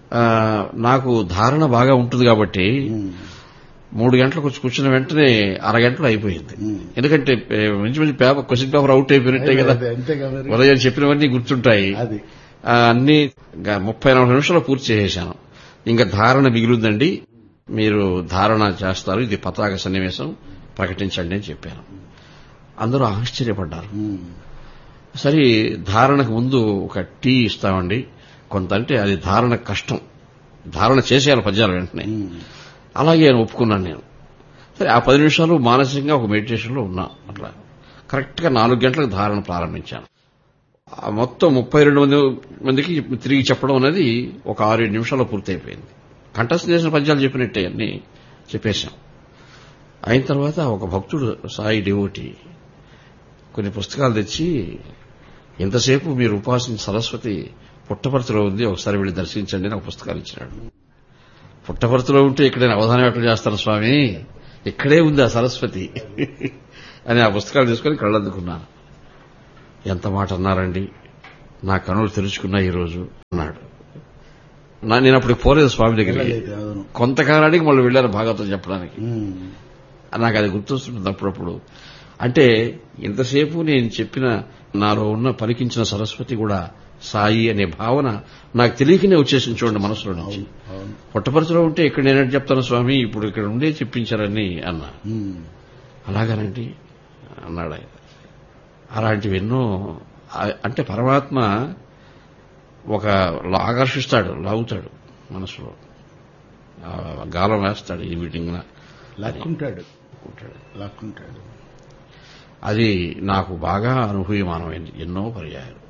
ఆ, నాకు ధారణ బాగా ఉంటుంది కాబట్టి మూడు గంటలకు వచ్చి కూర్చున్న వెంటనే అరగంటలో అయిపోయింది ఎందుకంటే ఏ, మంచి మంచి పేపర్ క్వశ్చన్ పేపర్ అవుట్ అయిపోయినట్టే కదా అదే, అంతేగా మరి ఉదయం చెప్పినవన్నీ గుర్తుంటాయి అది ఆ, అన్ని ఇంకా ముప్పై నలభై నిమిషాలు పూర్తి చేసేశాను ఇంకా ధారణ మిగిలిందండి మీరు ధారణ చేస్తారు ఇది పతాక సన్నివేశం ప్రకటించండి అని చెప్పాను అందరూ ఆశ్చర్యపడ్డారు ఉమ్. సరే ధారణకు ముందు ఒక టీ ఇస్తామండి కొంత అంటే అది ధారణ కష్టం ధారణ చేసేయాలి పద్యాలు వెంటనే ఉమ్. అలాగే అని ఒప్పుకున్నాను నేను సరే ఆ పది నిమిషాలు మానసికంగా ఒక మెడిటేషన్లో ఉన్నా అట్లా కరెక్ట్ గా నాలుగు గంటలకు ధారణ ప్రారంభించాను ఆ మొత్తం ముప్పై రెండు మంది మందికి తిరిగి చెప్పడం అనేది ఒక ఆరు ఏడు నిమిషాల్లో పూర్తయిపోయింది కంఠస్థ చేసిన పద్యాలు చెప్పినట్టే అన్ని చెప్పేశాం అయిన తర్వాత ఒక భక్తుడు సాయి డివోటి కొన్ని పుస్తకాలు తెచ్చి ఇంతసేపు మీరు ఉపాసించిన సరస్వతి పుట్టపర్తిలో ఉంది ఒకసారి వెళ్ళి దర్శించండి అని ఒక పుస్తకాలు ఇచ్చినాడు పుట్టపర్తిలో ఉంటే ఇక్కడ నేను అవధానం ఎట్లా చేస్తాను స్వామి ఇక్కడే ఉంది ఆ సరస్వతి అని ఆ పుస్తకాలు తీసుకొని కళ్ళద్దుకున్నాను ఎంత మాట అన్నారండి నా కనులు తెరుచుకున్నా ఈరోజు అన్నాడు నా నేను అప్పుడు పోలేదు స్వామి దగ్గరికి వెళ్ళలేదు, అవును కొంతకాలానికి మళ్ళీ వెళ్ళాను భాగవతం చెప్పడానికి ఉమ్. నాకు అది గుర్తొస్తుంటుంది అప్పుడప్పుడు అంటే ఇంతసేపు నేను చెప్పిన నాలో ఉన్న పలికించిన సరస్వతి కూడా సాయి అనే భావన నాకు తెలియకనే వచ్చేసింది చూడండి మనసులో నుంచి అవును పుట్టపరచులో ఉంటే ఇక్కడ నేనంటే చెప్తాను స్వామి ఇప్పుడు ఇక్కడ ఉండే చెప్పించారని అన్నా ఉమ్. అలాగనండి అన్నాడు ఆయన అలాంటివి ఎన్నో ఆ- అంటే పరమాత్మ ఒక లా- ఆకర్షిస్తాడు లాగుతాడు మనసులో ఆ గాలం వేస్తాడు ఈ మీటింగ్ లాక్కుంటాడు లాక్కుంటాడు అది నాకు బాగా అనుభూయమానమైంది ఎన్నో పర్యాయాలు